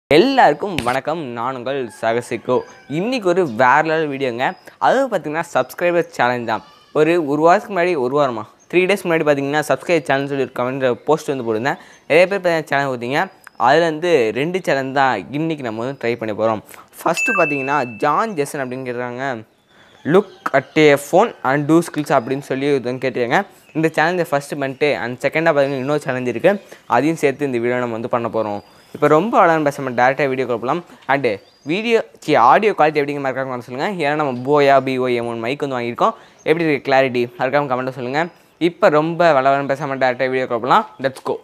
எல்லாருக்கும் வணக்கம் நான் உங்கள் சகசிக்கோ இன்றைக்கி ஒரு வேற லெவல் வீடியோங்க அதுவும் பார்த்தீங்கன்னா சப்ஸ்கிரைபர் சேலஞ்ச் தான் ஒரு ஒரு வாரத்துக்கு முன்னாடி ஒரு வாரமா த்ரீ டேஸ் முன்னாடி பார்த்தீங்கன்னா சப்ஸ்கிரைப் சேனல் சொல்லி ஒரு கமெண்ட் போஸ்ட் வந்து போட்டிருந்தேன் நிறைய பேர் பார்த்தீங்கன்னா சேனல் கொடுத்தீங்க அதில் வந்து ரெண்டு சேனல் தான் இன்றைக்கி நம்ம வந்து ட்ரை பண்ணி போகிறோம் ஃபஸ்ட்டு பார்த்தீங்கன்னா ஜான் ஜெசன் அப்படிங்கிறாங்க look at a phone and two skills அப்படின்னு சொல்லி இதுவும் கேட்டிருக்காங்க இந்த சேலஞ்சை ஃபஸ்ட்டு பண்ணிட்டு அண்ட் செகண்டாக பார்த்தீங்கன்னா இன்னொரு சேலஞ்ச் இருக்குது அதையும் சேர்த்து இந்த வீடியோ நம்ம வந்து பண்ண போகிறோம் இப்போ ரொம்ப அழகான பேசாமல் டேரெக்டாக வீடியோ கொடுக்கலாம் அண்டு வீடியோ சி ஆடியோ குவாலிட்டி எப்படிங்க மறக்காம சொல்லுங்கள் ஏன்னா நம்ம போயா பிஓ எம் ஒன் மைக் வந்து வாங்கியிருக்கோம் எப்படி இருக்குது கிளாரிட்டி மறக்காம கமெண்ட்டை சொல்லுங்கள் இப்போ ரொம்ப வளவலன்னு பேசாமல் டேரெக்டாக வீடியோ கொடுக்கலாம் லெட்ஸ் கோ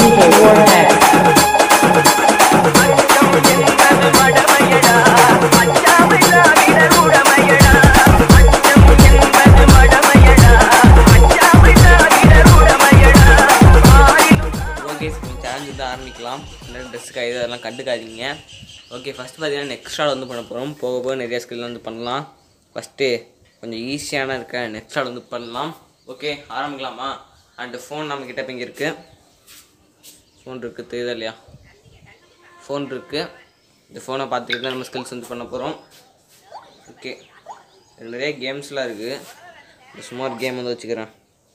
ஓகே சேலஞ்ச் வந்து ஆரம்பிக்கலாம் இல்லை ட்ரெஸ்ஸுக்கு இது அதெல்லாம் கண்டுக்காதீங்க ஓகே ஃபஸ்ட்டு பார்த்தீங்கன்னா நெக்ஸ்ட் ஆட் வந்து பண்ண போகிறோம் போக போக நிறைய ஸ்கில் வந்து பண்ணலாம் ஃபஸ்ட்டு கொஞ்சம் ஈஸியான இருக்க நெக்ஸ்ட் ஆட் வந்து பண்ணலாம் ஓகே ஆரம்பிக்கலாமா அண்டு ஃபோன் நம்மக்கிட்ட இப்போ இங்கே இருக்குது ஃபோன் இருக்குது தெரியுதா இல்லையா ஃபோன் இருக்குது இந்த ஃபோனை பார்த்துட்டு தான் நம்ம ஸ்கில்ஸ் வந்து பண்ண போகிறோம் ஓகே இதுல நிறைய கேம்ஸ்லாம் இருக்குது இந்த சும்மா ஒரு கேம் வந்து வச்சுக்கிறேன்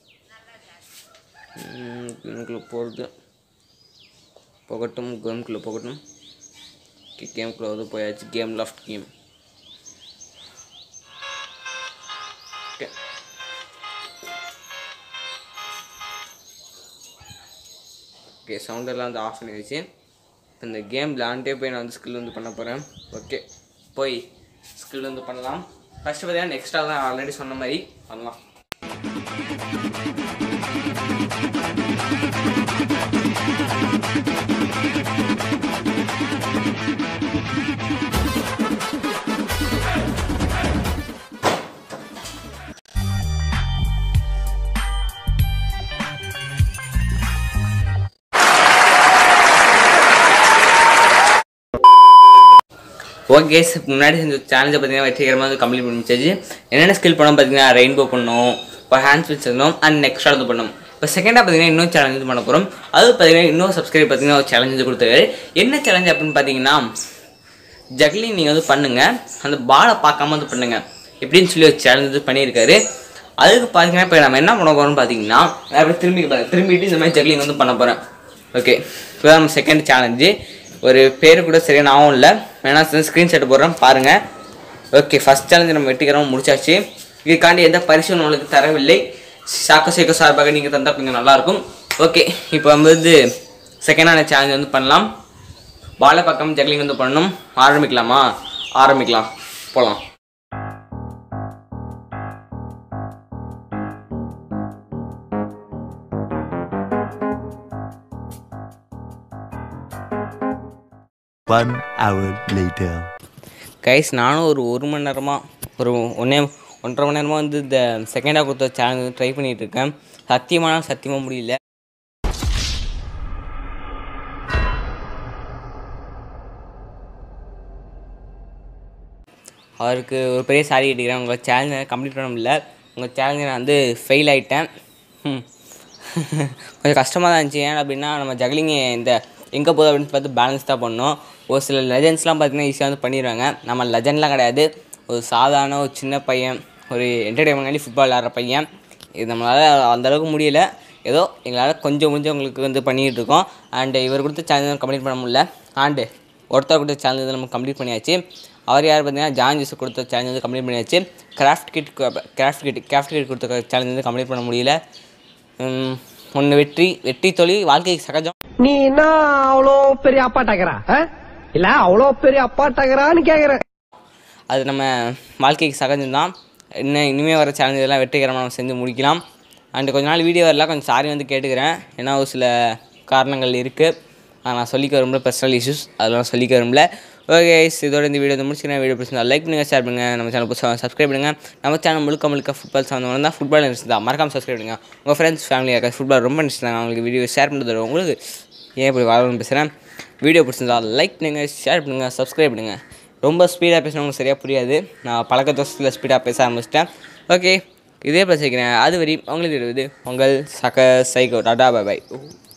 கேமுக்குள்ளே போகிறது போகட்டும் கேமுக்குள்ளே போகட்டும் ஓகே கேமுக்குள்ளே வந்து போயாச்சு game loft game okay okay சவுண்டெல்லாம் வந்து ஆஃப் பண்ணி வச்சு இப்போ இந்த கேம் விளாண்டே போய் நான் வந்து ஸ்கில் வந்து பண்ண போகிறேன் ஓகே போய் ஸ்கில் வந்து பண்ணலாம் ஃபஸ்ட்டு பார்த்தீங்கன்னா நெக்ஸ்ட்டாக தான் ஆல்ரெடி சொன்ன மாதிரி பண்ணலாம் ஓகே முன்னாடி செஞ்ச சேலஞ்சை பார்த்தீங்கன்னா வெற்றிகரமாக வந்து கம்ப்ளீட் பண்ணி முடிச்சாச்சு என்னென்ன ஸ்கில் பண்ணோம் பார்த்தீங்கன்னா ரெயின்போ பண்ணோம் இப்போ ஹேண்ட்ஸ் வச்சிருந்தோம் அண்ட் நெக்ஸ்ட் வந்து பண்ணோம் இப்போ செகண்டாக பார்த்தீங்கன்னா இன்னொரு சேலஞ்ச் வந்து பண்ண போகிறோம் அது பார்த்தீங்கன்னா இன்னொரு சப்ஸ்கிரைப் பார்த்தீங்கன்னா ஒரு சேலஞ்ச் வந்து கொடுத்தாரு என்ன சேலஞ்ச் அப்படின்னு பார்த்தீங்கன்னா ஜக்லிங் நீங்கள் வந்து பண்ணுங்கள் அந்த பாலை பார்க்காம வந்து பண்ணுங்கள் எப்படின்னு சொல்லி ஒரு சேலஞ்ச் வந்து பண்ணியிருக்காரு அதுக்கு பார்த்தீங்கன்னா இப்போ நம்ம என்ன பண்ண போகிறோம்னு பார்த்தீங்கன்னா நான் அப்படியே திரும்பி பாருங்க. திரும்பிட்டு இந்த மாதிரி ஜக்லிங் வந்து பண்ண போகிறேன் ஓகே இப்போ நம்ம செகண்ட் சேலஞ்சு ஒரு பேர் கூட சரியா ஞாபகம் இல்லை வேணா ஸ்க்ரீன்ஷாட் போடுறேன் பாருங்கள் ஓகே ஃபஸ்ட் சேலஞ்சு நம்ம வெட்டிக்கிறோம் முடிச்சாச்சு இதுக்காண்டி எந்த பரிசும் நம்மளுக்கு தரவில்லை சாக்க சேக்க சார்பாக நீங்கள் தந்தால் கொஞ்சம் நல்லாயிருக்கும் ஓகே இப்போ வந்து செகண்டான சேலஞ்ச் வந்து பண்ணலாம் பாலை பக்கம் ஜக்லிங் வந்து பண்ணணும் ஆரம்பிக்கலாமா ஆரம்பிக்கலாம் போகலாம் One hour later. கைஸ் நானும் ஒரு ஒரு மணி நேரமாக ஒரு ஒன்றே ஒன்றரை மணி நேரமாக வந்து இந்த செகண்டாக கொடுத்த சேலஞ்ச் வந்து ட்ரை பண்ணிகிட்டு இருக்கேன் சத்தியமான சத்தியமாக முடியல அவருக்கு ஒரு பெரிய சாரி கேட்டுக்கிறேன் உங்கள் சேலஞ்சை கம்ப்ளீட் பண்ண முடியல உங்கள் சேலஞ்சை நான் வந்து ஃபெயில் ஆகிட்டேன் கொஞ்சம் கஷ்டமாக தான் இருந்துச்சு ஏன் அப்படின்னா நம்ம ஜக்லிங் இந்த எங்கே போகுது அப்படின்னு பார்த்து பேலன்ஸ் தான் பண்ணோம் ஒரு சில லெஜண்ட்ஸ்லாம் பார்த்தீங்கன்னா ஈஸியாக வந்து பண்ணிடுவாங்க நம்ம லெஜண்ட்லாம் கிடையாது ஒரு சாதாரண ஒரு சின்ன பையன் ஒரு என்டர்டைன்மெண்ட் ஃபுட்பால் விளாட்ற பையன் இது நம்மளால் அந்தளவுக்கு முடியல ஏதோ எங்களால் கொஞ்சம் கொஞ்சம் உங்களுக்கு வந்து பண்ணிகிட்டு இருக்கோம் அண்டு இவர் கொடுத்த சேலஞ்ச் கம்ப்ளீட் பண்ண முடியல அண்டு ஒருத்தர் கொடுத்த சேலஞ்ச் வந்து நம்ம கம்ப்ளீட் பண்ணியாச்சு அவர் யார் பார்த்தீங்கன்னா ஜான் ஜூஸ் கொடுத்த சேலஞ்ச் வந்து கம்ப்ளீட் பண்ணியாச்சு craft kit craft kit craft kit கொடுத்த சேலஞ்ச் வந்து கம்ப்ளீட் பண்ண முடியல ஒன்று வெற்றி வெற்றி தொழில் வாழ்க்கைக்கு சகஜம் நீ என்ன அவ்வளோ பெரிய அப்பாட்டாக்குறா இல்ல அவ்வளோ பெரிய அப்பாட்டாக்குறான்னு கேக்குற அது நம்ம வாழ்க்கைக்கு சகஜம்தான் இன்னும் இனிமேல் வர சேலஞ்ச் எல்லாம் வெற்றிகரமாக நம்ம செஞ்சு முடிக்கலாம் அண்டு கொஞ்ச நாள் வீடியோ வரல கொஞ்சம் சாரி வந்து கேட்டுக்கிறேன் ஏன்னா ஒரு சில காரணங்கள் இருக்குது அதை நான் சொல்லிக்க விரும்பல பர்சனல் இஷ்யூஸ் அதெல்லாம் சொல்லிக்க விரும்பல ஓகே இதோட இந்த வீடியோ வந்து முடிச்சுக்கிறேன் வீடியோ பிடிச்சிருந்தா லைக் பண்ணுங்கள் ஷேர் பண்ணுங்கள் நம்ம சேனல் புதுசாக சப்ஸ்கிரைப் பண்ணுங்கள் நம்ம சேனல் முழுக்க முழுக்க ஃபுட்பால் சம்மந்தமாக தான் ஃபுட்பால் இன்ட்ரெஸ்ட் தான் மறக்காம சப்ஸ்கிரைப் பண்ணுங்க உங்கள் ஃப்ரெண்ட்ஸ் ஃபேமிலி யாருக்காவது ஃபுட்பால் ரொம்ப இன்ட்ரெஸ்ட் தான் அவங்களுக்கு வீடியோ ஷேர் பண்ணுறது உங்களுக்கு ஏன் இப்படி வரணும்னு பேசுகிறேன் வீடியோ பிடிச்சிருந்தா லைக் பண்ணுங்கள் ஷேர் பண்ணுங்கள் சப்ஸ்கிரைப் பண்ணுங்கள் ரொம்ப ஸ்பீடாக பேசினவங்க சரியாக புரியாது நான் பழக்க தோசத்தில் ஸ்பீடாக பேச ஆரம்பிச்சிட்டேன் ஓகே இதே பேசிக்கிறேன் அது வரை உங்களுக்கு உங்கள் சக சைகோ டாடா பாய்